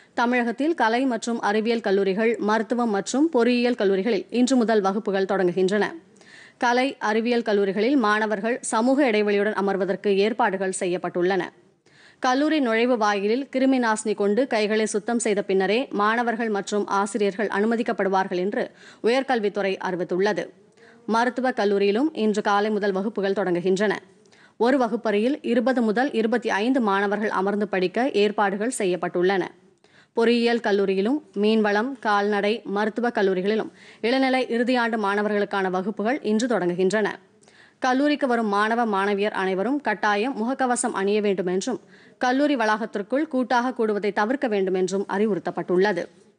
தமிழகத்தில் கலை மற்றும் அறிவியல் கல்லூரிகள் மருத்துவம் மற்றும் பொறியியல் கல்லூரிகளில் இன்று முதல் வகுப்புகள் தொடங்குகின்றன கலை அறிவியல் கல்லூரிகளில் மாணவர்கள் சமூக இடைவெளியுடன் அமர்வதற்கு ஏற்பாடுகள் செய்யப்பட்டுள்ளன கல்லூரி நுழைவு வாயிலில் கிருமி நாசினி கொண்டு கைகளை சுத்தம் செய்த பின்னரே மாணவர்கள் மற்றும் ஆசிரியர்கள் அனுமதிக்கப்படுவார்கள் என்று உயர்கல்வித்துறை அறிவித்துள்ளது மருத்துவக் கல்லூரியிலும் இன்று காலை முதல் வகுப்புகள் தொடங்குகின்றன ஒரு வகுப்பறையில் இருபது முதல் இருபத்தி ஐந்து மாணவர்கள் அமர்ந்து படிக்க ஏற்பாடுகள் செய்யப்பட்டுள்ளன பொறியியல் கல்லூரியிலும் மீன்வளம் கால்நடை மருத்துவக் கல்லூரிகளிலும் இளநிலை இறுதியாண்டு மாணவர்களுக்கான வகுப்புகள் இன்று தொடங்குகின்றன கல்லூரிக்கு வரும் மாணவ மாணவியர் அனைவரும் கட்டாயம் முகக்கவசம் அணிய வேண்டும் என்றும் கல்லூரி வளாகத்திற்குள் கூட்டாக கூடுவதை தவிர்க்க வேண்டும் என்றும் அறிவுறுத்தப்பட்டுள்ளது